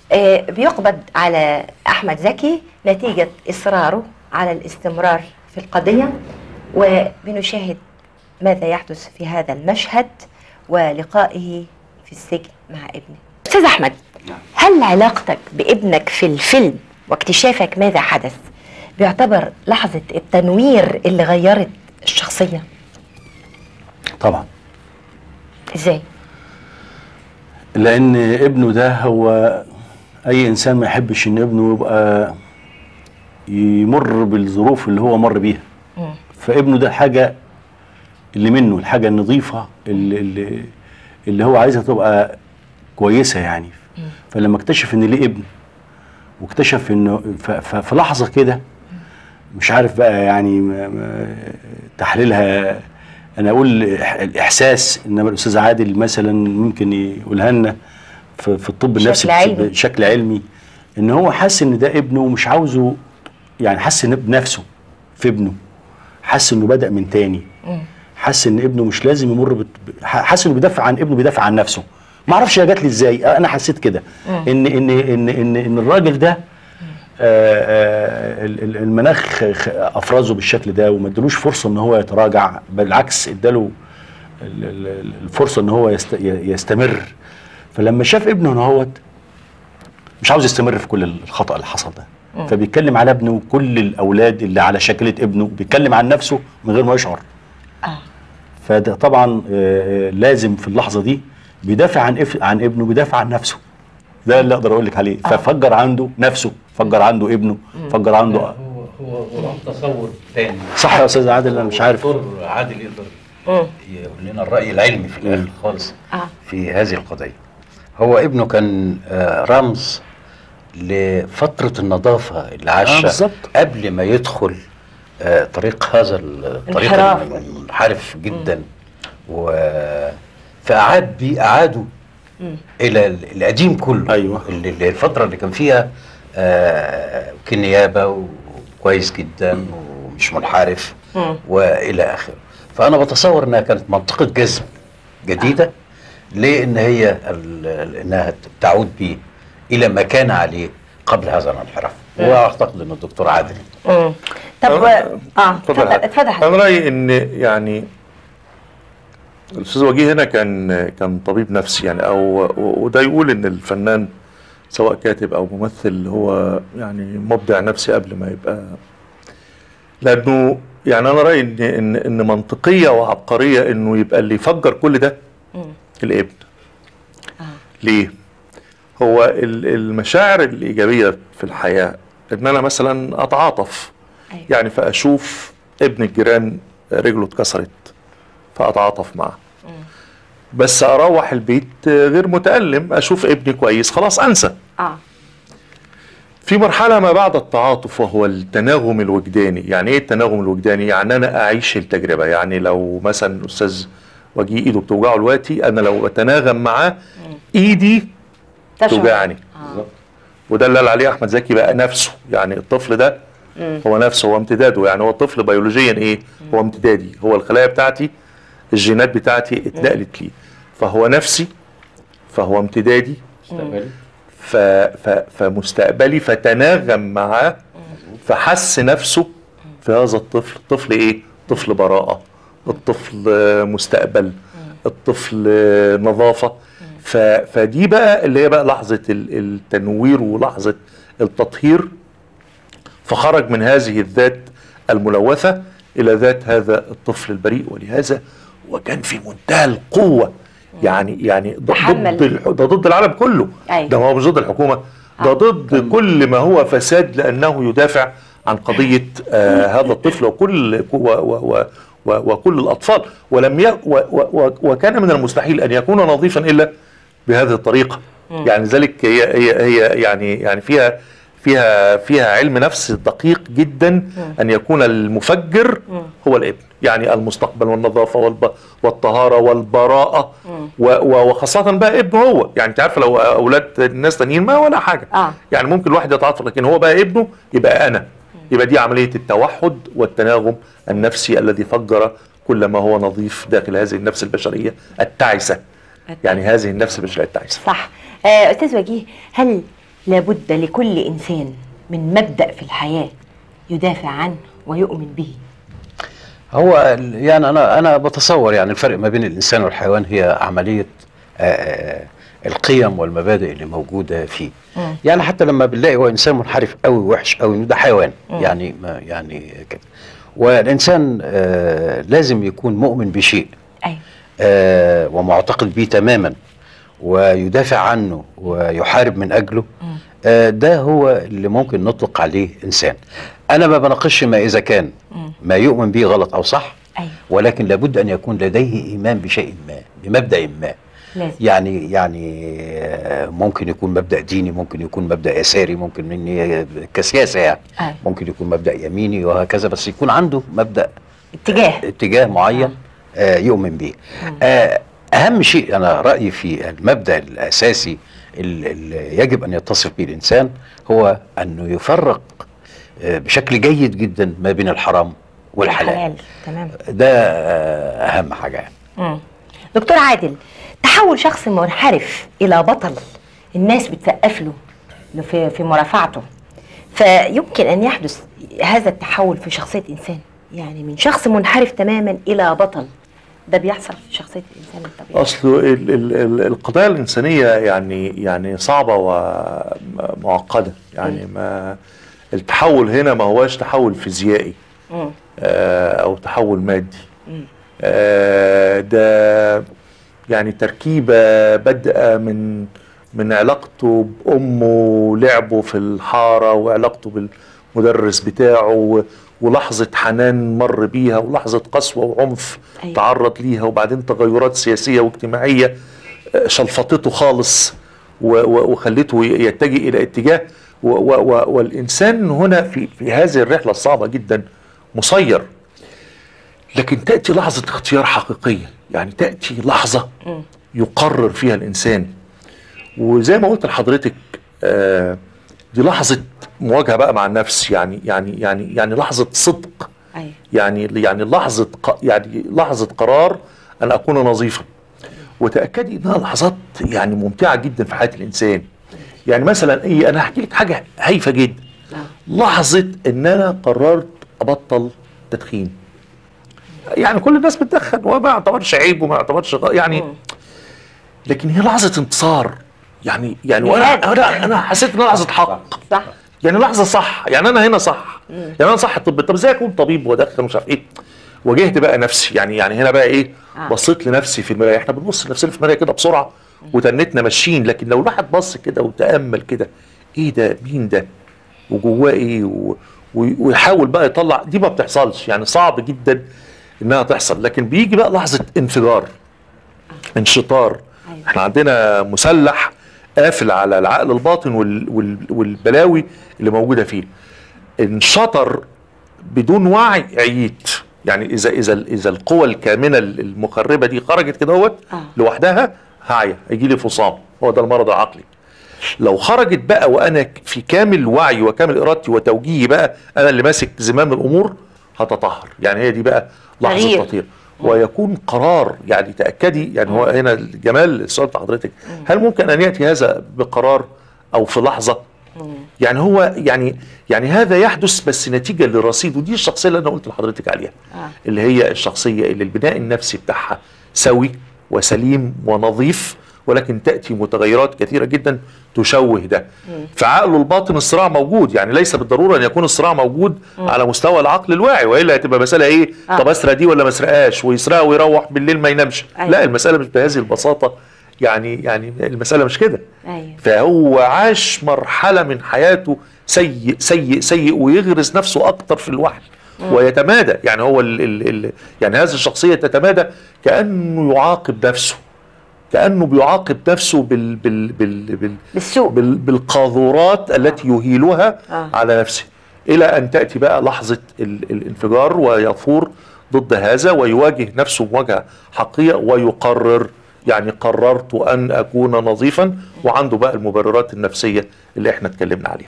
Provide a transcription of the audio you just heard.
آه، بيقبض على احمد زكي نتيجه اصراره على الاستمرار في القضيه وبنشاهد ماذا يحدث في هذا المشهد ولقائه في السجن مع ابنه استاذ احمد هل علاقتك بابنك في الفيلم واكتشافك ماذا حدث بيعتبر لحظه التنوير اللي غيرت الشخصيه طبعا ازاي لان ابنه ده هو اي انسان ما يحبش ان ابنه يبقى يمر بالظروف اللي هو مر بيها مم. فابنه ده حاجه اللي منه الحاجه النظيفه اللي, اللي, اللي هو عايزها تبقى كويسه يعني فلما اكتشف ان ليه ابن واكتشف انه ف- ف- في لحظه كده مش عارف بقى يعني ما- ما- تحليلها انا اقول إح- الاحساس انما الاستاذ عادل مثلا ممكن يقولها لنا في, في الطب بشكل النفسي علمي. بشكل علمي ان هو حس ان ده ابنه ومش عاوزه يعني حس ان بنفسه في ابنه حس انه بدا من تاني حس ان ابنه مش لازم يمر بت... حس انه بيدافع عن ابنه بيدافع عن نفسه ما اعرفش هي جات لي ازاي انا حسيت كده ان ان ان ان ان الراجل ده آه، آه، ال- ال- المناخ خ- افرزه بالشكل ده وما ادالوش فرصه ان هو يتراجع بالعكس اداله ال- ال- الفرصه ان هو يست... ي- يستمر فلما شاف ابنه ان هوت مش عاوز يستمر في كل الخطا اللي حصل ده فبيتكلم على ابنه وكل الاولاد اللي على شكله ابنه بيتكلم عن نفسه من غير ما يشعر اه فده طبعا آه، آه، لازم في اللحظه دي بيدافع عن إف... عن ابنه بيدافع عن نفسه ده اللي اقدر اقول لك عليه ففجر عنده نفسه فجر عنده ابنه فجر عنده هو هو هو عنده تصور تاني صح يا استاذ عادل انا مش عارف دكتور عادل يقدر مم. يقول لنا الراي العلمي في الاخر خالص اه في هذه القضيه هو ابنه كان آه، رمز لفتره النظافه اللي آه، عاشها بالظبط. قبل ما يدخل آه، طريق هذا الطريق انحراف. المنحرف جدا و فأعاد بيه أعادوا إلى ال- القديم كله أيوة. اللي اللي الفترة اللي كان فيها آه، كنيابة وكويس جدا ومش منحرف مم. وإلى آخره فأنا بتصور إنها كانت منطقة جذب جديدة لأن هي ال- ال- إنها تعود بيه إلى ما كان عليه قبل هذا الانحراف وأعتقد إن الدكتور عادل مم. طب أنا- اه اتفضل اتفضل حضرتك. اتفضل انا حضرتك. رايي ان يعني الاستاذ وجيه هنا كان كان طبيب نفسي يعني او و- وده يقول ان الفنان سواء كاتب او ممثل هو يعني مبدع نفسي قبل ما يبقى لانه يعني انا رايي ان ان ان منطقيه وعبقريه انه يبقى اللي يفجر كل ده الابن ليه؟ هو ال- المشاعر الايجابيه في الحياه ان انا مثلا اتعاطف أيوة. يعني فاشوف ابن الجيران رجله اتكسرت فاتعاطف معه بس اروح البيت غير متالم اشوف ابني كويس خلاص انسى اه في مرحلة ما بعد التعاطف وهو التناغم الوجداني يعني ايه التناغم الوجداني يعني انا اعيش التجربة يعني لو مثلا الاستاذ وجيه ايده بتوجعه دلوقتي انا لو اتناغم معاه ايدي تشعر. توجعني آه. وده اللي قال عليه احمد زكي بقى نفسه يعني الطفل ده هو نفسه هو امتداده يعني هو الطفل بيولوجيا ايه هو امتدادي هو الخلايا بتاعتي الجينات بتاعتي اتنقلت ليه فهو نفسي فهو امتدادي ف ف فمستقبلي فتناغم معاه فحس نفسه في هذا الطفل الطفل ايه طفل براءة الطفل آه، مستقبل الطفل آه، نظافة ف فدي بقى اللي هي بقى لحظة ال- التنوير ولحظة التطهير فخرج من هذه الذات الملوثة إلى ذات هذا الطفل البريء ولهذا وكان في منتهى القوة يعني يعني ضد تحمل. ضد الح- ده ضد العالم كله أيوة. ده هو مش ضد الحكومة ده ضد كل ما هو فساد لأنه يدافع عن قضية آه هذا الطفل وكل و و و و وكل الأطفال ولم ي و و و وكان من المستحيل أن يكون نظيفا إلا بهذه الطريقة يعني ذلك هي هي هي يعني يعني فيها فيها فيها علم نفس دقيق جدا ان يكون المفجر هو الابن يعني المستقبل والنظافه والب والطهاره والبراءه و و وخاصه بقى ابنه هو يعني انت عارفه لو اولاد الناس تانيين ما ولا حاجه آه. يعني ممكن الواحد يتعاطف لكن هو بقى ابنه يبقى انا يبقى دي عمليه التوحد والتناغم النفسي الذي فجر كل ما هو نظيف داخل هذه النفس البشريه التعسه يعني هذه النفس البشريه التعسه صح آه استاذ وجيه هل لابد لكل إنسان من مبدأ في الحياة يدافع عنه ويؤمن به هو ال- يعني انا انا بتصور يعني الفرق ما بين الانسان والحيوان هي عمليه آه، آه، القيم والمبادئ اللي موجوده فيه مم. يعني حتى لما بنلاقي هو انسان منحرف قوي وحش قوي ده حيوان يعني ما يعني كده والانسان آه، لازم يكون مؤمن بشيء أيوة آه، ومعتقد به تماما ويدافع عنه ويحارب من اجله آه، ده هو اللي ممكن نطلق عليه انسان انا ما بناقش ما اذا كان ما يؤمن به غلط او صح أيوة ولكن لابد ان يكون لديه ايمان بشيء ما بمبدا ما لازم يعني يعني آه، ممكن يكون مبدا ديني ممكن يكون مبدا يساري ممكن مني كسياسه يعني أيوة. ممكن يكون مبدا يميني وهكذا بس يكون عنده مبدا اتجاه اتجاه معين آه يؤمن به آه اهم شيء انا رايي في المبدا الاساسي اللي يجب ان يتصف به الانسان هو انه يفرق آه بشكل جيد جدا ما بين الحرام والحلال الحلال تمام ده آه اهم حاجه يعني مم. دكتور عادل تحول شخص منحرف الى بطل الناس بتسقف له له في في مرافعته فيمكن ان يحدث هذا التحول في شخصيه انسان يعني من شخص منحرف تماما الى بطل ده بيحصل في شخصيه الانسان الطبيعي اصل ال- ال- ال- القضايا الانسانيه يعني يعني صعبه ومعقده يعني ما التحول هنا ما هواش تحول فيزيائي مم. آه، او تحول مادي آه، ده يعني تركيبه بادئه من من علاقته بامه لعبه في الحاره وعلاقته بالمدرس بتاعه و- ولحظه حنان مر بيها ولحظه قسوه وعنف أيوة. تعرض ليها وبعدين تغيرات سياسيه واجتماعيه آه، شلفطته خالص و- و- وخلته يتجه الى اتجاه و- و- و- والانسان هنا في في هذه الرحله الصعبه جدا مسير لكن تأتي لحظة اختيار حقيقية يعني تأتي لحظة يقرر فيها الإنسان وزي ما قلت لحضرتك آه دي لحظة مواجهة بقى مع النفس يعني يعني يعني يعني لحظة صدق ايوه يعني يعني لحظة ق- يعني لحظة قرار أن أكون نظيفا وتأكدي إنها لحظات يعني ممتعة جدا في حياة الإنسان يعني مثلا إيه أنا هحكي لك حاجة هايفة جدا لحظة إن أنا قررت أبطل تدخين يعني كل الناس بتدخن وما يعتبرش عيب وما يعتبرش غ... يعني لكن هي لحظة انتصار يعني يعني وانا جهاد. انا انا حسيت انها لحظة حق صح يعني لحظة صح يعني انا هنا صح يعني انا صح طب طب ازاي اكون طبيب وادخن مش عارف ايه واجهت بقى نفسي يعني يعني هنا بقى ايه آه. بصيت لنفسي في المرايه احنا بنبص لنفسنا في المرايه كده بسرعه وتنتنا ماشيين لكن لو الواحد بص كده وتامل كده ايه ده مين ده وجواه ايه و... و- ويحاول بقى يطلع دي ما بتحصلش يعني صعب جدا انها تحصل لكن بيجي بقى لحظه انفجار انشطار أيوة. احنا عندنا مسلح قافل على العقل الباطن وال... وال... والبلاوي اللي موجوده فيه انشطر بدون وعي عييت يعني اذا اذا اذا القوى الكامنه المخربه دي خرجت كده اهوت آه. لوحدها هعيا هيجي لي فصام هو ده المرض العقلي لو خرجت بقى وانا في كامل وعي وكامل ارادتي وتوجيهي بقى انا اللي ماسك زمام الامور هتطهر يعني هي دي بقى لحظه تغيير. تطهير ويكون قرار يعني تاكدي يعني هو هنا جمال السؤال بتاع حضرتك هل ممكن ان ياتي هذا بقرار او في لحظه يعني هو يعني يعني هذا يحدث بس نتيجه لرصيد ودي الشخصيه اللي انا قلت لحضرتك عليها آه. اللي هي الشخصيه اللي البناء النفسي بتاعها سوي وسليم ونظيف ولكن تاتي متغيرات كثيره جدا تشوه ده فعقله الباطن الصراع موجود يعني ليس بالضروره ان يكون الصراع موجود على مستوى العقل الواعي والا هتبقى مساله ايه آه. طب اسرق دي ولا ما اسرقهاش ويسرقها ويروح بالليل ما ينامش أيوة. لا المساله مش بهذه البساطه يعني يعني المساله مش كده ايوه فهو عاش مرحلة من حياته سيء سيء سيء ويغرس نفسه أكتر في الوحل ويتمادى يعني هو ال ال ال يعني هذه الشخصية تتمادى كأنه يعاقب نفسه كأنه بيعاقب نفسه بال بال بال بال بالسوء بال بالقاذورات التي يهيلها آه. على نفسه إلى أن تأتي بقى لحظة ال الانفجار ويثور ضد هذا ويواجه نفسه مواجهة حقيقية ويقرر يعني قررت أن أكون نظيفا وعنده بقى المبررات النفسية اللي احنا اتكلمنا عليها